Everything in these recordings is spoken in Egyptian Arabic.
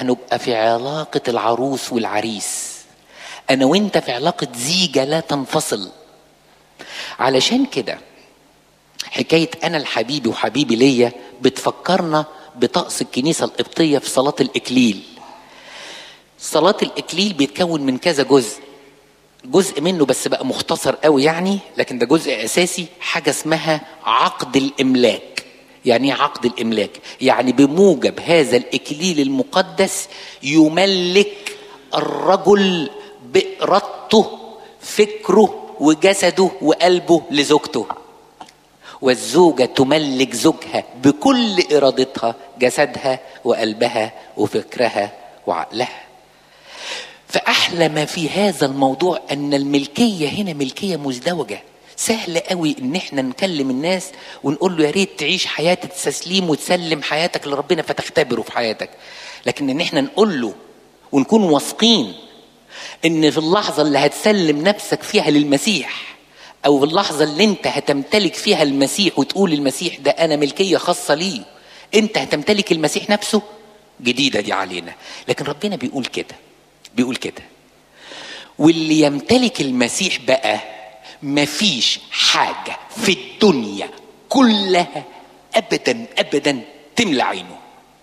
هنبقى في علاقة العروس والعريس أنا وأنت في علاقة زيجة لا تنفصل علشان كده حكاية أنا لحبيبي وحبيبي ليا بتفكرنا بطقس الكنيسة القبطية في صلاة الإكليل صلاة الإكليل بيتكون من كذا جزء جزء منه بس بقى مختصر قوي يعني لكن ده جزء أساسي حاجة اسمها عقد الإملاك يعني ايه عقد الإملاك يعني بموجب هذا الإكليل المقدس يملك الرجل بإرادته فكره وجسده وقلبه لزوجته والزوجة تملك زوجها بكل إرادتها جسدها وقلبها وفكرها وعقلها فأحلى ما في هذا الموضوع أن الملكية هنا ملكية مزدوجة سهل قوي ان احنا نكلم الناس ونقول له يا ريت تعيش حياة التسليم وتسلم حياتك لربنا فتختبره في حياتك لكن ان احنا نقول له ونكون واثقين ان في اللحظة اللي هتسلم نفسك فيها للمسيح او في اللحظة اللي انت هتمتلك فيها المسيح وتقول المسيح ده انا ملكية خاصة ليه انت هتمتلك المسيح نفسه جديدة دي علينا لكن ربنا بيقول كده بيقول كده واللي يمتلك المسيح بقى مفيش حاجة في الدنيا كلها أبدا أبدا تملى عينه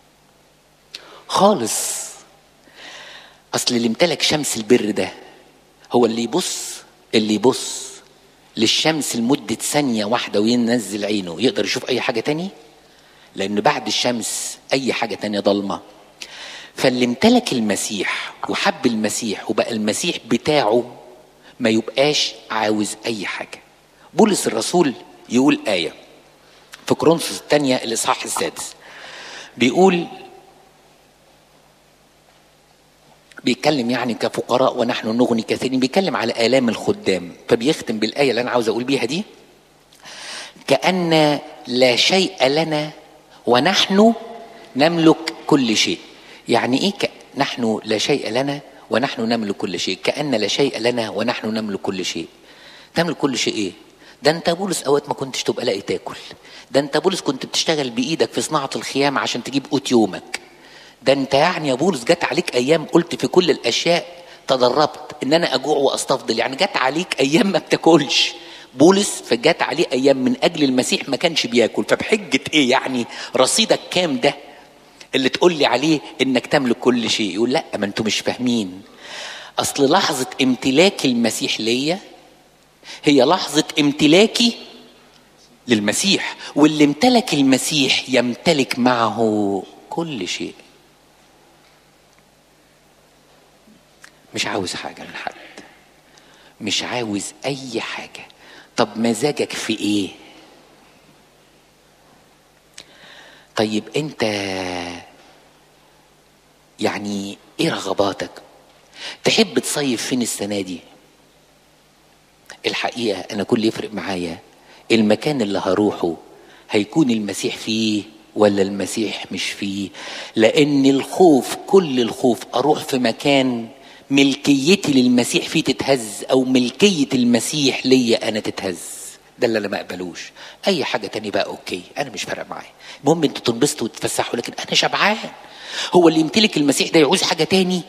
خالص أصل اللي امتلك شمس البر ده هو اللي يبص اللي يبص للشمس لمدة ثانية واحدة وينزل عينه يقدر يشوف أي حاجة تاني لأن بعد الشمس أي حاجة تانية ضلمة فاللي امتلك المسيح وحب المسيح وبقى المسيح بتاعه ما يبقاش عاوز اي حاجه بولس الرسول يقول ايه في كورنثوس الثانيه الاصحاح السادس بيقول بيتكلم يعني كفقراء ونحن نغني كثيرين بيتكلم على آلام الخدام فبيختم بالآية اللي أنا عاوز أقول بيها دي كأن لا شيء لنا ونحن نملك كل شيء يعني إيه ك... نحن لا شيء لنا ونحن نملك كل شيء كأن لا شيء لنا ونحن نملك كل شيء تملك كل شيء ايه ده انت بولس اوقات ما كنتش تبقى لاقي تاكل ده انت بولس كنت بتشتغل بايدك في صناعه الخيام عشان تجيب قوت يومك ده انت يعني يا بولس جت عليك ايام قلت في كل الاشياء تدربت ان انا اجوع واستفضل يعني جت عليك ايام ما بتاكلش بولس فجت عليه ايام من اجل المسيح ما كانش بياكل فبحجه ايه يعني رصيدك كام ده اللي تقول لي عليه انك تملك كل شيء يقول لا ما انتوا مش فاهمين اصل لحظه امتلاك المسيح ليا هي لحظه امتلاكي للمسيح واللي امتلك المسيح يمتلك معه كل شيء مش عاوز حاجه من حد مش عاوز اي حاجه طب مزاجك في ايه طيب انت يعني ايه رغباتك تحب تصيف فين السنه دي الحقيقه انا كل يفرق معايا المكان اللي هروحه هيكون المسيح فيه ولا المسيح مش فيه لان الخوف كل الخوف اروح في مكان ملكيتي للمسيح فيه تتهز او ملكيه المسيح ليا انا تتهز ده اللي انا ما اقبلوش اي حاجه تاني بقى اوكي انا مش فارق معايا المهم انتوا تنبسطوا وتتفسحوا لكن انا شبعان هو اللي يمتلك المسيح ده يعوز حاجه تاني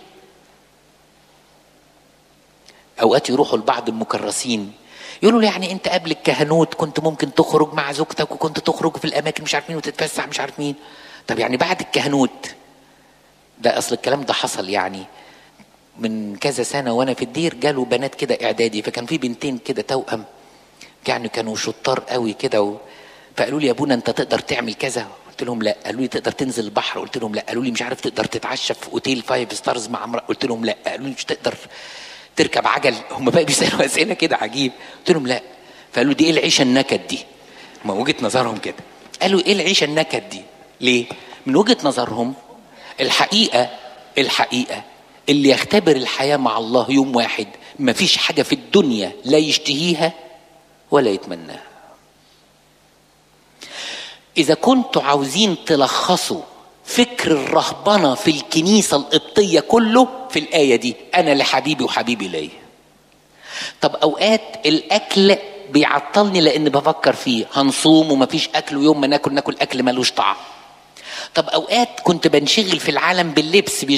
اوقات يروحوا لبعض المكرسين يقولوا له يعني انت قبل الكهنوت كنت ممكن تخرج مع زوجتك وكنت تخرج في الاماكن مش عارف مين وتتفسح مش عارف مين طب يعني بعد الكهنوت ده اصل الكلام ده حصل يعني من كذا سنه وانا في الدير جالوا بنات كده اعدادي فكان في بنتين كده توأم يعني كانوا شطار قوي كده و... فقالوا لي يا ابونا انت تقدر تعمل كذا قلت لهم لا قالوا لي تقدر تنزل البحر قلت لهم لا قالوا لي مش عارف تقدر تتعشى في اوتيل فايف ستارز مع امرأة قلت لهم لا قالوا لي مش تقدر تركب عجل هم بقى بيسالوا اسئله كده عجيب قلت لهم لا فقالوا دي ايه العيشه النكد دي ما وجهه نظرهم كده قالوا ايه العيشه النكد دي ليه من وجهه نظرهم الحقيقه الحقيقه اللي يختبر الحياه مع الله يوم واحد ما فيش حاجه في الدنيا لا يشتهيها ولا يتمناها اذا كنتوا عاوزين تلخصوا فكر الرهبنه في الكنيسه القبطيه كله في الايه دي انا لحبيبي وحبيبي ليا طب اوقات الاكل بيعطلني لان بفكر فيه هنصوم ومفيش اكل ويوم ما ناكل ناكل اكل ملوش طعم طب اوقات كنت بنشغل في العالم باللبس